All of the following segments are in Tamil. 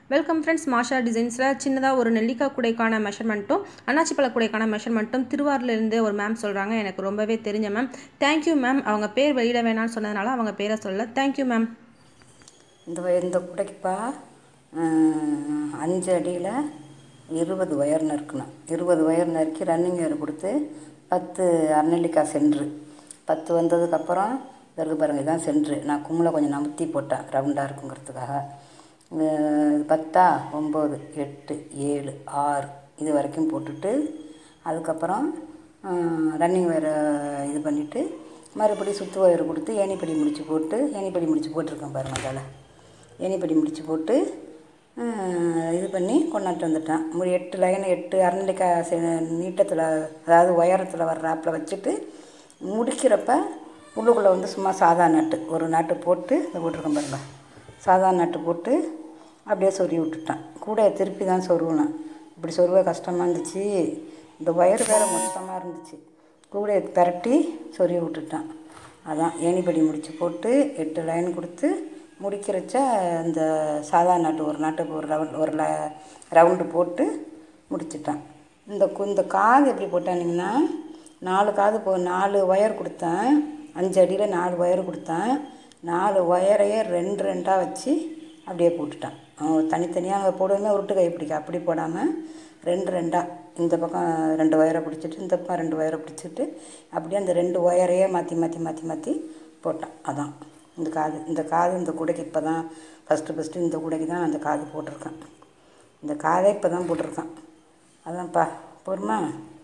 வெல்கம் ஃப்ரெண்ட்ஸ் மாஷா டிசைன்ஸில் சின்னதாக ஒரு நெல்லிக்காய் கூடைக்கான மெஷர்மெண்ட்டும் அன்னாச்சி பழ கூடைக்கான மெஷர்மெண்ட்டும் திருவாரூர்லேருந்து ஒரு மேம் சொல்கிறாங்க எனக்கு ரொம்பவே தெரிஞ்ச மேம் தேங்க்யூ மேம் அவங்க பேர் வெளியிட வேணாம்னு சொன்னதுனால அவங்க பேரை சொல்லலை தேங்க்யூ மேம் இந்த வ- இந்த குடைக்குப்பா ஆஹ், அஞ்சு அடியில் இருபது ஒயர் நறுக்கணும் இருபது ஒயர் நறுக்கி ரன்னிங் ஒயர் கொடுத்து பத்து அரைநெல்லிக்காய் சென்ட்ரு பத்து வந்ததுக்கப்புறம் இருக்கு பாருங்க இதான் சென்ட்ரு நான் கும்பலை கொஞ்சம் நமுத்தி போட்டேன் ரவுண்டாக இருக்குங்கிறதுக்காக இது பத்தா ஒம்பது எட்டு ஏழு ஆறு இது வரைக்கும் போட்டுட்டு அதுக்கப்புறம் ரன்னிங் ஒயரை இது பண்ணிவிட்டு மறுபடியும் சுற்று ஒயர் கொடுத்து ஏணிப்படி முடிச்சு போட்டு ஏணிப்படி முடிச்சு போட்டிருக்கேன் பாருங்க அதில் ஏணிப்படி முடிச்சு போட்டு ஆஹ், இது பண்ணி கொண்டாட்டு வந்துட்டேன் ஒரு எட்டு லைன் எட்டு அரநெல்லிக்காய் செ நீட்டத்தில் அதாவது உயரத்தில் வர்றாப்பில் வச்சுட்டு முடிக்கிறப்ப உள்ளுக்குள்ளே வந்து சும்மா சாதா நட்டு ஒரு நாட்டு போட்டு இதை போட்டிருக்கேன் பாருங்க சாதா நட்டு போட்டு அப்படியே சொருவி விட்டுட்டேன் கூடையை திருப்பி தான் சொருவினேன் இப்படி சொருவ கஷ்டமாக இருந்துச்சு இந்த ஒயர் வேறு மொத்தமாக இருந்துச்சு கூடையை திரட்டி சொருவி விட்டுட்டேன் அதான் ஏணிப்படி முடிச்சு போட்டு எட்டு லைன் கொடுத்து முடிக்கிறச்ச இந்த சாதா நாட்டு ஒரு நாட்டுக்கு ஒரு ரவுண்ட் ஒரு ல ரவுண்டு போட்டு முடிச்சிட்டேன் இந்த கு- இந்த காது எப்படி போட்டானிங்கன்னா நாலு காது போ நாலு ஒயர் கொடுத்தேன் அஞ்சு அடியில் நாலு ஒயர் கொடுத்தேன் நாலு ஒயரையே ரெண்டு ரெண்டாக வச்சு அப்படியே போட்டுட்டேன் அவன் தனித்தனியாக போடுவோமே உருட்டு கை பிடிக்க அப்படி போடாமல் ரெண்டு ரெண்டாக இந்த பக்கம் ரெண்டு ஒயரை பிடிச்சிட்டு இந்த பக்கம் ரெண்டு ஒயரை பிடிச்சிட்டு அப்படியே அந்த ரெண்டு ஒயரையே மாற்றி மாற்றி மாற்றி மாற்றி போட்டேன் அதான் இந்த காது இந்த காது இந்த கூடைக்கு இப்போ தான் ஃபஸ்ட்டு ஃபஸ்ட்டு இந்த கூடைக்கு தான் அந்த காது போட்டிருக்கேன் இந்த காதே இப்போ தான் போட்டிருக்கேன் அதான்ப்பா பொறுமா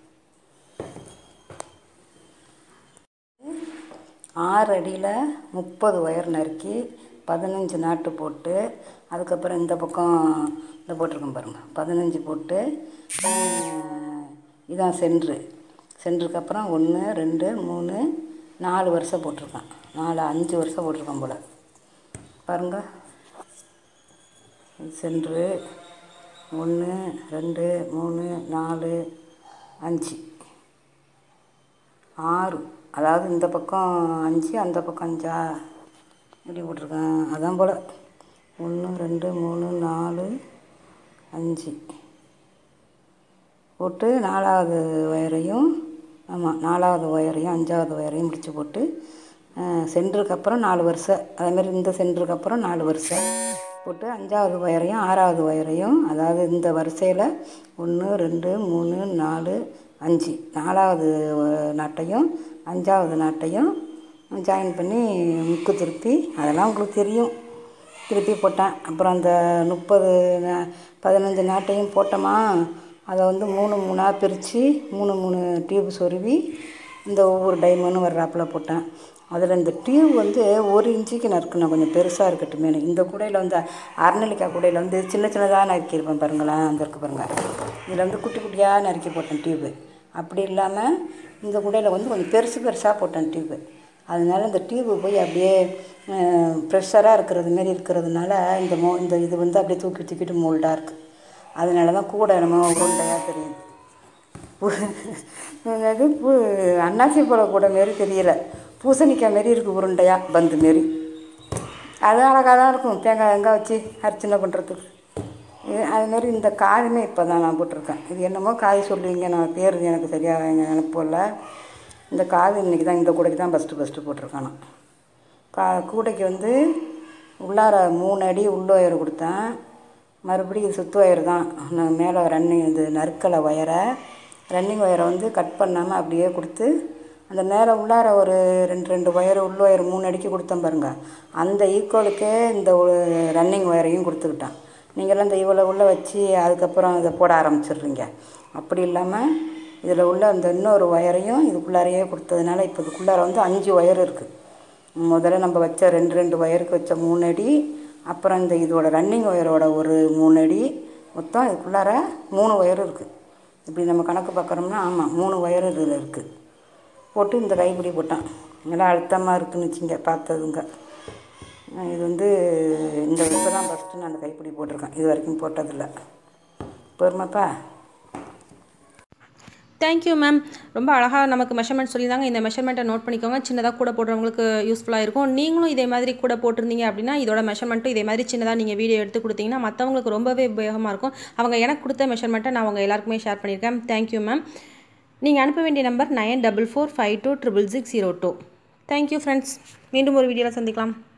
ஆறு அடியில் முப்பது ஒயர் நறுக்கி பதினஞ்சு நாட்டு போட்டு அதுக்கப்புறம் இந்த பக்கம் இந்த போட்டிருக்கேன் பாருங்கள் பதினஞ்சு போட்டு ஆஹ், இதான் சென்ட்ரு சென்ட்ருக்கு அப்புறம் ஒன்று ரெண்டு மூணு நாலு வருஷம் போட்டிருக்கேன் நாலு அஞ்சு வருஷம் போட்டிருக்கேன் போல் பாருங்கள் இது சென்ட்ரு ஒன்று ரெண்டு மூணு நாலு அஞ்சு ஆறு அதாவது இந்த பக்கம் அஞ்சு அந்த பக்கம் அஞ்சா எப்படி போட்டிருக்கேன் அதான் போல் ஒன்று ரெண்டு மூணு நாலு அஞ்சு போட்டு நாலாவது ஒயரையும் ஆமாம் நாலாவது ஒயரையும் அஞ்சாவது ஒயரையும் முடிச்சு போட்டு சென்டருக்கு அப்புறம் நாலு வருஷம் அதேமாதிரி இந்த சென்டருக்கு அப்புறம் நாலு வருஷம் போட்டு அஞ்சாவது ஒயரையும் ஆறாவது ஒயரையும் அதாவது இந்த வரிசையில் ஒன்று ரெண்டு மூணு நாலு அஞ்சு நாலாவது ஒ- நாட்டையும் அஞ்சாவது நாட்டையும் ஜாயின் பண்ணி முக்கு திருப்பி அதெல்லாம் உங்களுக்கு தெரியும் திருப்பி போட்டேன் அப்புறம் அந்த முப்பது நா- பதினஞ்சு நாட்டையும் போட்டோமா அதை வந்து மூணு மூணாக பிரித்து மூணு மூணு டியூப் சொருவி இந்த ஒவ்வொரு டைமண்டும் வர்றாப்பில் போட்டேன் அதில் இந்த டியூப் வந்து ஒரு இன்ச்சுக்கு நறுக்கணும் கொஞ்சம் பெருசாக இருக்கட்டுமே இந்த கூடையில் வந்து அரநெல்லிக்காய் கூடையில் வந்து சின்ன சின்னதாக நறுக்கியிருப்பேன் பாருங்களேன் அந்த இருக்கு பாருங்கள் இதில் வந்து குட்டி குட்டியாக நறுக்கி போட்டேன் டியூப்பு அப்படி இல்லாமல் இந்த கூடையில் வந்து கொஞ்சம் பெருசு பெருசாக போட்டேன் டியூப்பு அதனால இந்த டியூப்பு போய் அப்படியே ப்ரெஷராக இருக்கிறது மாரி இருக்கிறதுனால இந்த மோ இந்த இது வந்து அப்படியே தூக்கி தூக்கிட்டு மோல்டாக இருக்குது அதனால தான் கூட நம்ம உருண்டையாக தெரியுது பூ- அது பூ அன்னாசி பழ கூட மாரி தெரியல பூசணிக்காய் மாரி இருக்குது உருண்டையாக பந்து மாரி அது அழகாக தான் இருக்கும் தேங்காய் வெங்காய் வச்சு அர்ச்சனை பண்ணுறதுக்கு இது அதுமாரி இந்த காயுமே இப்போ தான் நான் போட்டிருக்கேன் இது என்னமோ காய் சொல்லுவீங்க நான் பேர் எனக்கு சரியாக நினைப்பு இல்லை இந்த காது இன்றைக்கி தான் இந்த கூடைக்கு தான் ஃபஸ்ட்டு ஃபஸ்ட்டு போட்டிருக்கேன் நான் கா கூடைக்கு வந்து உள்ளார மூணு அடி உள்ள ஒயர் கொடுத்தேன் மறுபடியும் இது சுத்து ஒயர் தான் நான் மேலே ரன்னிங் இது நறுக்கலை ஒயரை ரன்னிங் ஒயரை வந்து கட் பண்ணாமல் அப்படியே கொடுத்து அந்த மேலே உள்ளார ஒரு ரெண்டு ரெண்டு ஒயர் உள்ள ஒயர் மூணு அடிக்கு கொடுத்தேன் பாருங்க அந்த ஈக்குவலுக்கே இந்த ரன்னிங் ஒயரையும் கொடுத்துக்கிட்டேன் நீங்களாம் இந்த இவ்வளோ உள்ள வச்சு அதுக்கப்புறம் இதை போட ஆரம்பிச்சிடுறீங்க அப்படி இல்லாமல் இதில் உள்ள அந்த இன்னொரு ஒயரையும் இதுக்குள்ளாரையே கொடுத்ததுனால இப்போ இதுக்குள்ளார வந்து அஞ்சு ஒயர் இருக்குது முதல்ல நம்ம வச்ச ரெண்டு ரெண்டு ஒயருக்கு வச்ச மூணு அடி அப்புறம் இந்த இதோட ரன்னிங் ஒயரோட ஒரு மூணு அடி மொத்தம் இதுக்குள்ளார மூணு ஒயர் இருக்குது இப்படி நம்ம கணக்கு பார்க்குறோம்னா ஆமாம் மூணு ஒயர் இதில் இருக்குது போட்டு இந்த கைப்பிடி போட்டேன் நல்லா அழுத்தமாக இருக்குன்னு வச்சுங்க பார்த்ததுங்க அஹ் இது வந்து இந்த இப்போ தான் ஃபஸ்ட்டு நான் அந்த கைப்பிடி போட்டிருக்கேன் இது வரைக்கும் போட்டதில்லை பொறுமைப்பா தேங்க்யூ மேம் ரொம்ப அழகாக நமக்கு மெஷர்மெண்ட் சொல்லியிருந்தாங்க இந்த மெஷர்மெண்ட்டை நோட் பண்ணிக்கோங்க சின்னதாக கூட போடுறவங்களுக்கு யூஸ்ஃபுல்லாக இருக்கும் நீங்களும் இதே மாதிரி கூட போட்டிருந்தீங்க அப்படின்னா இதோட மெஷர்மெண்ட்டும் இதே மாதிரி சின்னதாக நீங்கள் வீடியோ எடுத்து கொடுத்தீங்கன்னா மற்றவங்களுக்கு ரொம்பவே உபயோகமாக இருக்கும் அவங்க எனக்கு கொடுத்த மெஷர்மெண்ட்டை நான் அவங்க எல்லாருக்குமே ஷேர் பண்ணியிருக்கேன் தேங்க்யூ மேம் நீங்கள் அனுப்ப வேண்டிய number nine double four five two triple six zero two thank you friends மீண்டும் ஒரு வீடியோவில் சந்திக்கலாம்